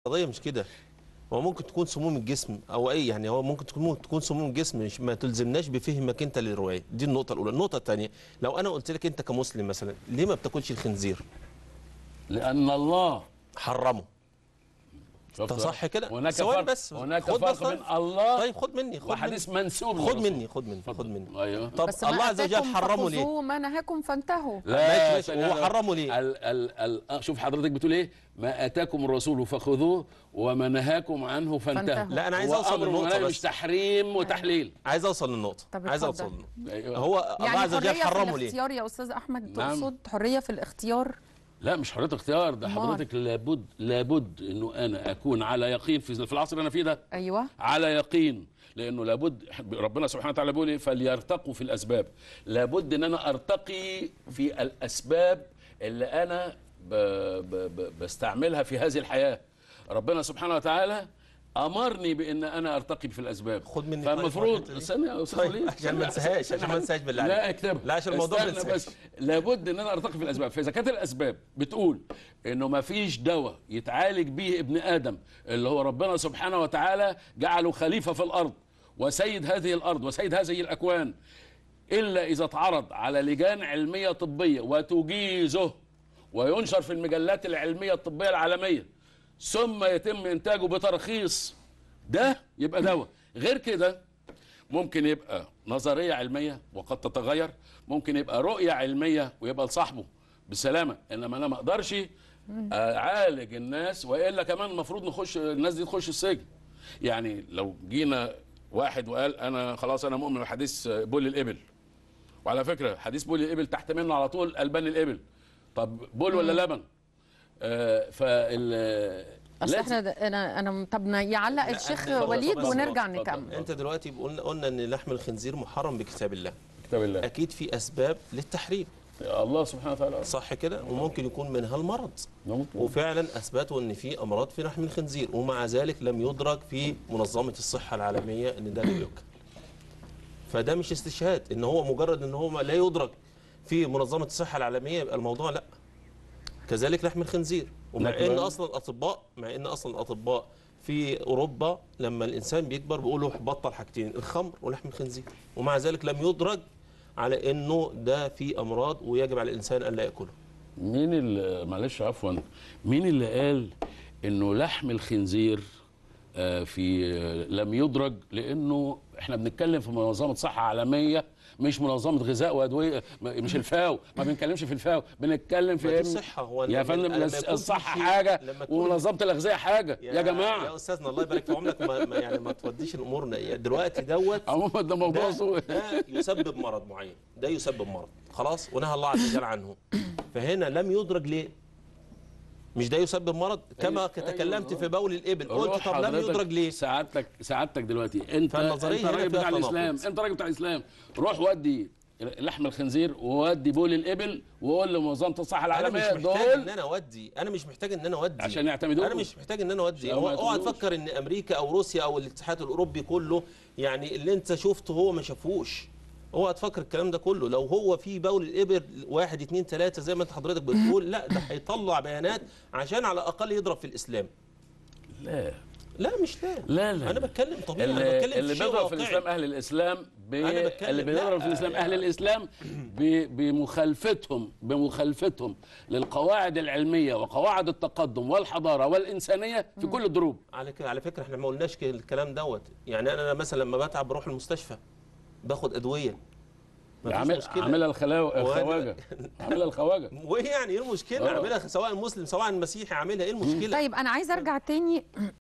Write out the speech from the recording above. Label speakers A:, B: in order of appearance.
A: القضيه مش كده هو ممكن تكون سموم الجسم او اي يعني هو ممكن تكون تكون سموم الجسم مش ما تلزمناش بفهمك انت للروايه دي النقطه الاولى النقطه الثانيه لو انا قلت لك انت كمسلم مثلا ليه ما بتاكلش الخنزير
B: لان الله
A: حرمه
B: شفت
A: ده صح كده
B: هناك
A: ثواني
B: فرق
A: بس
B: هناك
A: خد
B: فرق
A: بس
B: بين
A: طيب.
B: الله
A: طيب خد مني خد
B: وحديث
A: مني
B: منسوب
A: خد
B: للرسول.
A: مني خد مني خد مني
B: ايوه
A: طب
C: بس ما
A: الله عز وجل
C: آتاكم
A: حرمه ليه
C: فخذوه ما نهاكم فانتهوا
B: لا
A: ماشي، ماشي.
B: ثانية
A: هو
B: واحدة.
A: حرمه ليه؟
B: ال ال ال آه، شوف حضرتك بتقول ايه ما اتاكم الرسول فخذوه وما نهاكم عنه فانتهوا
C: فانتهوا.
A: لا، أنا عايز
B: هو
A: أوصل
B: أمر
A: للنقطة
B: ونهي
A: بس.
B: مش تحريم وتحليل
A: عايز اوصل للنقطه
C: طب
A: عايز
C: اتفضل.
A: اوصل للنقطة.
B: أيوة.
A: هو الله
C: يعني
A: عز وجل
C: حريه في
A: حرمه ليه
C: الاختيار يا استاذ احمد
B: نعم.
C: تقصد حريه في الاختيار
B: لا مش حريه اختيار ده
C: أمال.
B: حضرتك لابد لابد انه انا اكون على يقين في في العصر اللي انا فيه ده
C: ايوه
B: على يقين لانه لابد ربنا سبحانه وتعالى بيقول ايه فليرتقوا في الاسباب لابد ان انا ارتقي في الاسباب اللي انا ب ب ب بستعملها في هذه الحياه ربنا سبحانه وتعالى امرني بان انا ارتقي في الاسباب
A: خد مني طيب
B: فالمفروض
A: الحتة دي.
B: استنى يا استاذ
A: طيب،
B: وليد.
A: عشان ما انساهاش، عشان ما انساهاش بالله
B: لا
A: عليك.
B: اكتب
A: لا، عشان الموضوع ما
B: استنى
A: انساهاش.
B: بس لابد ان انا ارتقي في الاسباب فاذا كانت الاسباب بتقول انه ما فيش دواء يتعالج به ابن ادم اللي هو ربنا سبحانه وتعالى جعله خليفه في الارض وسيد هذه الارض وسيد هذه الاكوان الا اذا اتعرض على لجان علميه طبيه وتجيزه وينشر في المجلات العلميه الطبيه العالميه ثم يتم انتاجه بترخيص ده يبقى دواء غير كده ممكن يبقى نظريه علميه وقد تتغير ممكن يبقى رؤيه علميه ويبقى لصاحبه بالسلامه انما انا ما اقدرش اعالج الناس والا كمان المفروض نخش الناس دي تخش السجن يعني لو جينا واحد وقال انا خلاص انا مؤمن بحديث بول الابل وعلى فكره حديث بول الابل تحت منه على طول البان الابل طب بول ولا لبن آه فال
C: اصل
B: لازم-
C: احنا ده انا انا طب نا- يعلق
A: لا،
C: الشيخ
A: اتفضل،
C: وليد
A: اتفضل،
C: ونرجع
B: اتفضل.
C: نكمل
A: انت دلوقتي قلنا قلنا ان لحم الخنزير محرم بكتاب الله
B: كتاب الله
A: اكيد في اسباب للتحريم
B: الله سبحانه وتعالى
A: صح كده وممكن يكون منها المرض
B: ممكن.
A: وفعلا اثبتوا ان في امراض في لحم الخنزير ومع ذلك لم يدرك في منظمه الصحه العالميه ان ده لا يؤكل فده مش استشهاد ان هو مجرد ان هو لا يدرك في منظمه الصحه العالميه يبقى الموضوع لا كذلك لحم الخنزير ومع
B: لكن-
A: ان اصلا الاطباء مع ان اصلا الاطباء في اوروبا لما الانسان بيكبر بيقولوا بطل حاجتين الخمر ولحم الخنزير ومع ذلك لم يدرج على انه ده في امراض ويجب على الانسان ان لا ياكله
B: مين اللي معلش عفوا مين اللي قال انه لحم الخنزير آه، في آه، لم يدرج لانه احنا بنتكلم في منظمه صحه عالميه مش منظمه غذاء وادويه م- مش الفاو ما بنتكلمش في الفاو بنتكلم في
A: ما دي
B: إيه؟
A: الصحة، هو
B: يا
A: لما-
B: فندم
A: لما
B: الس-
A: يكون في
B: الصحه
A: شيء-
B: حاجه
A: لما يكون-
B: ومنظمه الغذاء حاجه يا,
A: يا
B: جماعه
A: استاذنا الله يبارك في عمرك ما ما- يعني ما توديش الامور دلوقتي دوت
B: عموما ده موضوع
A: ده,
B: سوء
A: ده يسبب مرض معين ده يسبب مرض خلاص ونهى الله عز وجل عنه فهنا لم يدرج ليه مش ده يسبب مرض كما
B: أيوة،
A: تكلمت
B: أيوة.
A: في بول الابل قلت
B: روح
A: طب لم
B: حضرتك
A: يدرج ليه
B: سعادتك سعادتك دلوقتي انت
A: فالنظرية
B: انت
A: هنا
B: راجل
A: فيها
B: بتاع
A: تناقض.
B: الاسلام انت راجل بتاع الاسلام روح ودي لحم الخنزير وودي بول الابل وقول لمنظمه الصحه
A: انا مش
B: العالميه
A: محتاج ان
B: دول
A: انا اودي انا مش محتاج ان انا اودي
B: عشان يعتمدوك.
A: انا مش محتاج ان انا اودي
B: عشان
A: هو
B: ما
A: اوعى
B: يعتمدوش.
A: تفكر ان امريكا او روسيا او الاتحاد الاوروبي كله يعني اللي انت شفته هو ما شافوش اوعى تفكر الكلام ده كله لو هو في بول الابر واحد اتنين تلاته زي ما انت حضرتك بتقول لا ده هيطلع بيانات عشان على الاقل يضرب في الاسلام
B: لا
A: لا مش لا
B: لا لا
A: انا بتكلم طبيعي انا
B: اللي,
A: بتكلم
B: اللي
A: في شيء
B: بيضرب في
A: واقعي.
B: الاسلام اهل الاسلام ب...
A: أنا بتكلم-
B: اللي بيضرب
A: لا،
B: في الاسلام اهل
A: يا-
B: الاسلام ب... بمخالفتهم بمخالفتهم للقواعد العلميه وقواعد التقدم والحضاره والانسانيه في كل الدروب
A: على كده على فكره احنا ما قلناش كده الكلام دوت يعني انا مثلا لما بتعب بروح المستشفى باخد ادويه مفيش
B: عامل
A: مشكلة.
B: عاملها الخلاو...
A: وأنا-
B: الخواجه عاملها الخواجه
A: وايه يعني ايه المشكله
B: آه.
A: اعملها سواء مسلم سواء مسيحي عاملها ايه المشكله
C: طيب انا عايز ارجع تاني